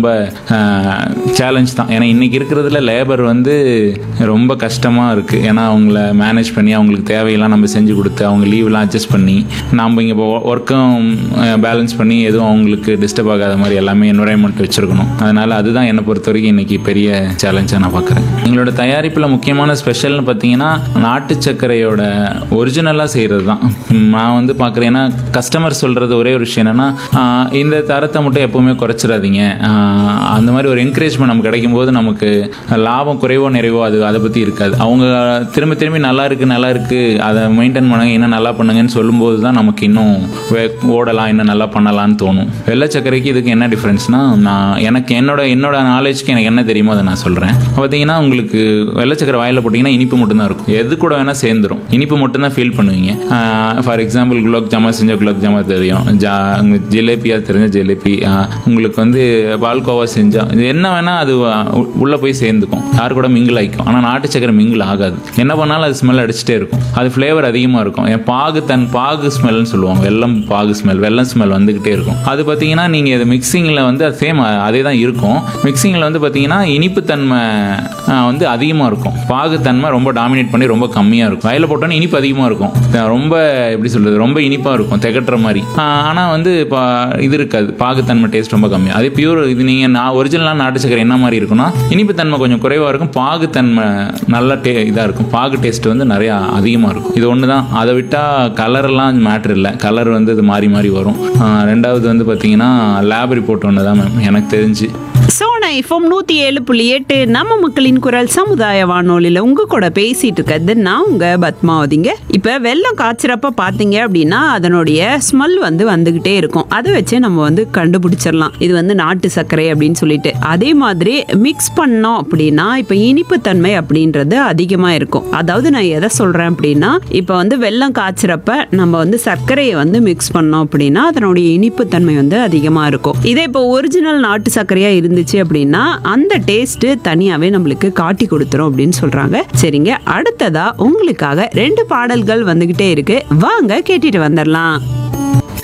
ரொம்ப சேலஞ்ச் தான் ஏன்னா இன்னைக்கு இருக்கிறதுல லேபர் வந்து ரொம்ப கஷ்டமாக இருக்குது ஏன்னா அவங்கள மேனேஜ் பண்ணி அவங்களுக்கு தேவையெல்லாம் நம்ம செஞ்சு கொடுத்து அவங்க லீவ்லாம் அட்ஜஸ்ட் பண்ணி நாம் இங்கே இப்போ ஒர்க்கும் பேலன்ஸ் பண்ணி எதுவும் அவங்களுக்கு டிஸ்டர்ப் ஆகாத மாதிரி எல்லாமே என்வரான்மெண்ட் வச்சுருக்கணும் அதனால் அதுதான் என்னை பொறுத்த வரைக்கும் இன்னைக்கு பெரிய சேலஞ்சாக நான் பார்க்குறேன் எங்களோட தயாரிப்பில் முக்கியமான ஸ்பெஷல்னு பார்த்தீங்கன்னா நாட்டு சர்க்கரையோட ஒரிஜினலாக செய்கிறது தான் உம், நான் வந்து பார்க்குறேன் ஏன்னா கஸ்டமர் சொல்கிறது ஒரே ஒரு விஷயம் என்னென்னா இந்த தரத்தை மட்டும் எப்போவுமே குறைச்சிடாதீங்க ஆஹ், அந்த மாதிரி ஒரு என்கரேஜ்மெண்ட் நமக்கு கிடைக்கும் போது நமக்கு லாபம் குறைவோ நிறைவோ அது அதை பற்றி இருக்காது அவங்க திரும்ப திரும்பி நல்லா இருக்கு நல்லா இருக்கு அதை மெயின்டைன் பண்ணுங்க இன்னும் நல்லா பண்ணுங்கன்னு சொல்லும்போது தான் நமக்கு இன்னும் வே- ஓடலாம் இன்னும் நல்லா பண்ணலாம்னு தோணும் வெள்ளை சர்க்கரைக்கு இதுக்கு என்ன டிஃப்ரென்ஸ்னா நான் எனக்கு என்னோட என்னோட நாலேஜ்க்கு எனக்கு என்ன தெரியுமோ அதை நான் சொல்கிறேன் பார்த்தீங்கன்னா உங்களுக்கு வெள்ளை சர்க்கரை வாயில் போட்டிங்கன்னா இனிப்பு மட்டும்தான் இருக்கும் எது கூட வேணால் சேர்ந்துரும் இனிப்பு மட்டும்தான் ஃபீல் பண்ணுவீங்க ஃபார் எக்ஸாம்பிள் குலோப் ஜாமுன் செஞ்ச குலோப் ஜாமுன் தெரியும் ஜா ஜிலேபியா தெரிஞ்ச ஜிலேபி ஆஹ், உங்களுக்கு வந்து பால்கோவா செஞ்சா இது என்ன வேணால் அது உ- உள்ள போய் சேர்ந்துக்கும் யார் கூட மிங்கிள் ஆகிக்கும் ஆனால் நாட்டு சக்கரை மிங்கிள் ஆகாது என்ன பண்ணாலும் அது ஸ்மெல் அடிச்சுட்டே இருக்கும் அது ஃப்ளேவர் அதிகமாக இருக்கும் என் பாகு தன் பாகு ஸ்மெல்னு சொல்லுவாங்க வெள்ளம் பாகு ஸ்மெல் வெள்ளம் ஸ்மெல் வந்துக்கிட்டே இருக்கும் அது பார்த்தீங்கன்னா நீங்கள் இது மிக்சிங்கில் வந்து அது சேம் அதே தான் இருக்கும் மிக்சிங்கில் வந்து பார்த்தீங்கன்னா இனிப்பு தன்மை ஆஹ், வந்து அதிகமாக இருக்கும் பாகு தன்மை ரொம்ப டாமினேட் பண்ணி ரொம்ப கம்மியாக இருக்கும் வயலில் போட்டோன்னா இனிப்பு அதிகமாக இருக்கும் அஹ் ரொம்ப எப்படி சொல்றது ரொம்ப இனிப்பாக இருக்கும் திகட்டுற மாதிரி ஆனால் வந்து இப்போ இது இருக்காது பாகுத்தன்மை டேஸ்ட் ரொம்ப கம்மி அதே பியூர் இது நீங்கள் நான் ஒரிஜினலாக நாட்டு சக்கரை என்ன மாதிரி இருக்குன்னா இனிப்பு தன்மை கொஞ்சம் குறைவாக இருக்கும் பாகுத்தன்மை நல்ல டே இதாக இருக்கும் பாகு டேஸ்ட் வந்து நிறையா அதிகமாக இருக்கும் இது ஒன்று தான் அதை விட்டால் கலர்லாம் மேட்ரு இல்லை கலர் வந்து இது மாறி மாறி வரும் ஆஹ் ரெண்டாவது வந்து பார்த்தீங்கன்னா லேப் ரிப்போர்ட் ஒன்று தான் மேம் எனக்கு தெரிஞ்சு சோனா எஃப்எம் நூற்றி ஏழு புள்ளி எட்டு நம்ம மக்களின் குரல் சமுதாய வானொலியில் உங்க கூட பேசிட்டு இருக்கிறது நான் உங்க பத்மாவதிங்க இப்போ வெள்ளம் காய்ச்சறப்ப பார்த்தீங்க அப்படின்னா அதனுடைய ஸ்மெல் வந்து வந்துகிட்டே இருக்கும் அதை வச்சே நம்ம வந்து கண்டுபிடிச்சிடலாம் இது வந்து நாட்டு சர்க்கரை அப்படின்னு சொல்லிட்டு அதே மாதிரி மிக்ஸ் பண்ணோம் அப்படின்னா இப்போ இனிப்பு தன்மை அப்படின்றது அதிகமாக இருக்கும் அதாவது நான் எதை சொல்றேன் அப்படின்னா இப்போ வந்து வெள்ளம் காய்ச்சறப்ப நம்ம வந்து சர்க்கரையை வந்து மிக்ஸ் பண்ணோம் அப்படின்னா அதனுடைய இனிப்பு தன்மை வந்து அதிகமாக இருக்கும் இதே இப்போ ஒரிஜினல் நாட்டு சர்க்கரையா இருந்துச்சு அப்படின்னா அந்த டேஸ்ட் தனியாவே நம்மளுக்கு காட்டி கொடுத்துரும் அப்படின்னு சொல்றாங்க சரிங்க அடுத்ததா உங்களுக்காக ரெண்டு பாடல்கள் வந்துகிட்டே இருக்கு வாங்க கேட்டுட்டு வந்துடலாம்